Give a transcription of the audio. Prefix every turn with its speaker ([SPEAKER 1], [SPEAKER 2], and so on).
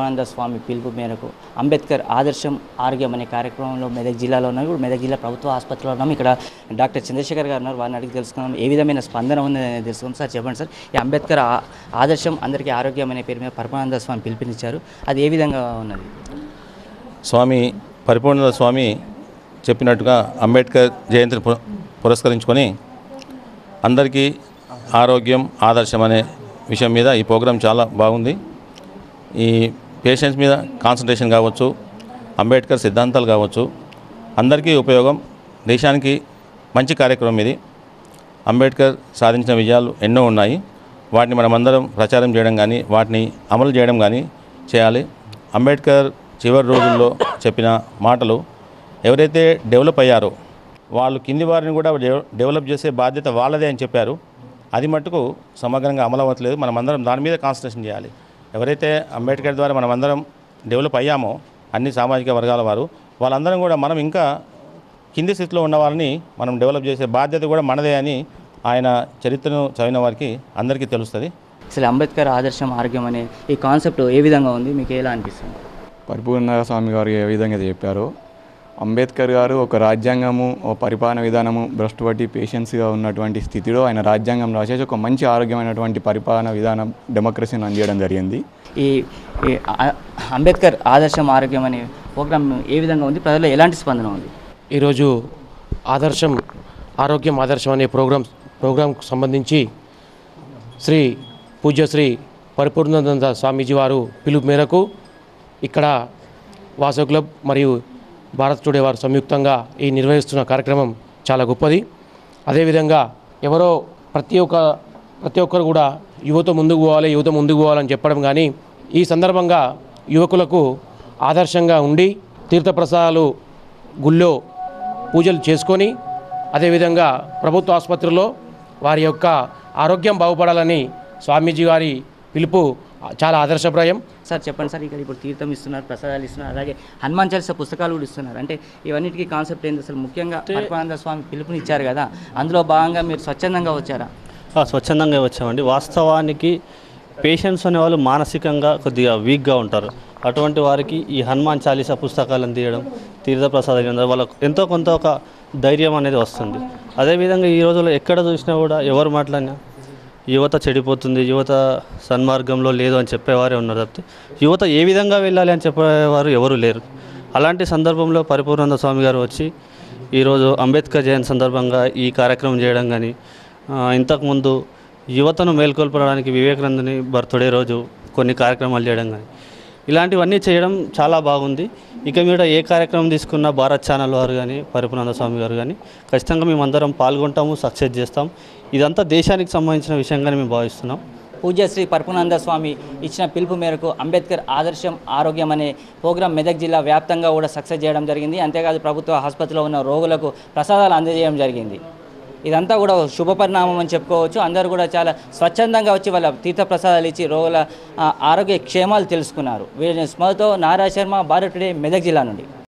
[SPEAKER 1] ఆనంద స్వామి పిలుపు మేరకు అంబేద్కర్ ఆదర్శం ఆరోగ్యం అనే కార్యక్రమంలో మెదక్ జిల్లాలో ఉన్నాం ఇప్పుడు మెదక్ జిల్లా ప్రభుత్వ ఆసుపత్రిలో ఉన్నాం ఇక్కడ డాక్టర్ చంద్రశేఖర్ గారు ఉన్నారు వారిని అడిగి తెలుసుకున్నాం ఏ విధమైన స్పందన ఉందని తెలుసుకుందాం సార్ చెప్పండి సార్ ఈ అంబేద్కర్ ఆ- ఆదర్శం అందరికీ ఆరోగ్యం అనే పేరు మీద పరమానంద స్వామి పిలుపునిచ్చారు అది ఏ విధంగా ఉన్నది
[SPEAKER 2] స్వామి పరిపూర్ణ స్వామి చెప్పినట్టుగా అంబేద్కర్ జయంతిని పు- పురస్కరించుకొని అందరికీ ఆరోగ్యం ఆదర్శం అనే విషయం మీద ఈ ప్రోగ్రాం చాలా బాగుంది ఈ పేషెంట్స్ మీద కాన్సన్ట్రేషన్ కావచ్చు అంబేద్కర్ సిద్ధాంతాలు కావచ్చు అందరికీ ఉపయోగం దేశానికి మంచి కార్యక్రమం ఇది అంబేద్కర్ సాధించిన విజయాలు ఎన్నో ఉన్నాయి వాటిని మనమందరం ప్రచారం చేయడం కానీ వాటిని అమలు చేయడం కానీ చేయాలి అంబేద్కర్ చివరి రోజుల్లో చెప్పిన మాటలు ఎవరైతే డెవలప్ అయ్యారో వాళ్ళు కింది వారిని కూడా డెవ- డెవలప్ చేసే బాధ్యత వాళ్ళదే అని చెప్పారు అది మట్టుకు సమగ్రంగా అమలు అవ్వట్లేదు మనమందరం దాని మీద కాన్సన్ట్రేషన్ చేయాలి ఎవరైతే అంబేద్కర్ ద్వారా మనమందరం డెవలప్ అయ్యామో అన్ని సామాజిక వర్గాల వారు వాళ్ళందరం కూడా మనం ఇంకా కింది స్థితిలో ఉన్న వారిని మనం డెవలప్ చేసే బాధ్యత కూడా మనదే అని ఆయన చరిత్రను చదివిన వారికి అందరికీ తెలుస్తుంది
[SPEAKER 1] అసలు అంబేద్కర్ ఆదర్శం ఆరోగ్యం అనే ఈ కాన్సెప్ట్ ఏ విధంగా ఉంది మీకు ఎలా అనిపిస్తుంది
[SPEAKER 3] పరిపూర్ణ స్వామి గారు ఏ విధంగా చెప్పారో అంబేద్కర్ గారు ఒక రాజ్యాంగము ఒక పరిపాలన విధానము భ్రష్టు పట్టి పేషెన్స్గా ఉన్నటువంటి స్థితిలో ఆయన రాజ్యాంగం రాసేసి ఒక మంచి ఆరోగ్యమైనటువంటి పరిపాలన విధానం డెమోక్రసీని అందించడం జరిగింది
[SPEAKER 1] ఈ ఈ ఆ- అంబేద్కర్ ఆదర్శం ఆరోగ్యం అనే ప్రోగ్రామ్ ఏ విధంగా ఉంది ప్రజల్లో ఎలాంటి స్పందన ఉంది
[SPEAKER 4] ఈరోజు ఆదర్శం ఆరోగ్యం ఆదర్శం అనే ప్రోగ్రాం ప్రోగ్రాంకు సంబంధించి శ్రీ పూజ్యశ్రీ పరిపూర్ణానంద స్వామీజీ వారు పిలుపు మేరకు ఇక్కడ వాసవ్ క్లబ్ మరియు భారత్ టుడే వారు సంయుక్తంగా ఈ నిర్వహిస్తున్న కార్యక్రమం చాలా గొప్పది అదేవిధంగా ఎవరో ప్రతి ఒక్క ప్రతి ఒక్కరు కూడా యువత ముందుకు పోవాలి యువత ముందుకు పోవాలని చెప్పడం కానీ ఈ సందర్భంగా యువకులకు ఆదర్శంగా ఉండి తీర్థప్రసాదాలు గుళ్ళో పూజలు చేసుకొని అదేవిధంగా ప్రభుత్వ ఆసుపత్రిలో వారి యొక్క ఆరోగ్యం బాగుపడాలని స్వామీజీ గారి పిలుపు చాలా ఆదర్శప్రాయం
[SPEAKER 1] సార్ చెప్పండి సార్ ఇక్కడ ఇప్పుడు తీర్థం ఇస్తున్నారు ప్రసాదాలు ఇస్తున్నారు అలాగే హనుమాన్ చాలీసా పుస్తకాలు కూడా ఇస్తున్నారు అంటే ఇవన్నిటికీ కాన్సెప్ట్ ఏంటి అసలు ముఖ్యంగా పరమానంద స్వామి పిలుపునిచ్చారు కదా అందులో భాగంగా మీరు స్వచ్ఛందంగా వచ్చారా
[SPEAKER 5] ఆ, స్వచ్ఛందంగా వచ్చామండి వాస్తవానికి పేషెంట్స్ అనేవాళ్ళు మానసికంగా కొద్దిగా వీక్గా ఉంటారు అటువంటి వారికి ఈ హనుమాన్ చాలీసా పుస్తకాలను తీయడం తీర్థప్రసాదం ఇవ్వడం వాళ్ళకు ఎంతో కొంత ఒక ధైర్యం అనేది వస్తుంది అదేవిధంగా ఈ రోజుల్లో ఎక్కడ చూసినా కూడా ఎవరు మాట్లాడినా యువత చెడిపోతుంది యువత సన్మార్గంలో లేదు అని చెప్పేవారే ఉన్నారు తప్పితే యువత ఏ విధంగా వెళ్ళాలి అని చెప్పేవారు ఎవరు లేరు అలాంటి సందర్భంలో పరిపూర్ణానంద స్వామి గారు వచ్చి ఈరోజు అంబేద్కర్ జయంతి సందర్భంగా ఈ కార్యక్రమం చేయడం కానీ ఆ, ఇంతకుముందు యువతను మేల్కొల్పడానికి వివేకానందని బర్త్డే రోజు కొన్ని కార్యక్రమాలు చేయడం కానీ ఇలాంటివన్నీ చేయడం చాలా బాగుంది ఇక మీద ఏ కార్యక్రమం తీసుకున్నా భారత్ ఛానల్ వారు కానీ పరిపూర్ణానంద స్వామి గారు కానీ ఖచ్చితంగా మేమందరం పాల్గొంటాము సక్సెస్ చేస్తాం ఇదంతా దేశానికి సంబంధించిన విషయంగానే మేము భావిస్తున్నాం
[SPEAKER 1] పూజ్య శ్రీ పరపునంద స్వామి ఇచ్చిన పిలుపు మేరకు అంబేద్కర్ ఆదర్శం ఆరోగ్యం అనే ప్రోగ్రాం మెదక్ జిల్లా వ్యాప్తంగా కూడా సక్సెస్ చేయడం జరిగింది అంతేకాదు ప్రభుత్వ ఆసుపత్రిలో ఉన్న రోగులకు ప్రసాదాలు అందజేయడం జరిగింది ఇదంతా కూడా ఒక శుభ పరిణామం అని చెప్పుకోవచ్చు అందరూ కూడా చాలా స్వచ్ఛందంగా వచ్చి వాళ్ళ తీర్థ ప్రసాదాలు ఇచ్చి రోగుల ఆ, ఆరోగ్య క్షేమాలు తెలుసుకున్నారు వీళ్ళని స్మృతితో నారా శర్మ భారత్ టుడే మెదక్ జిల్లా నుండి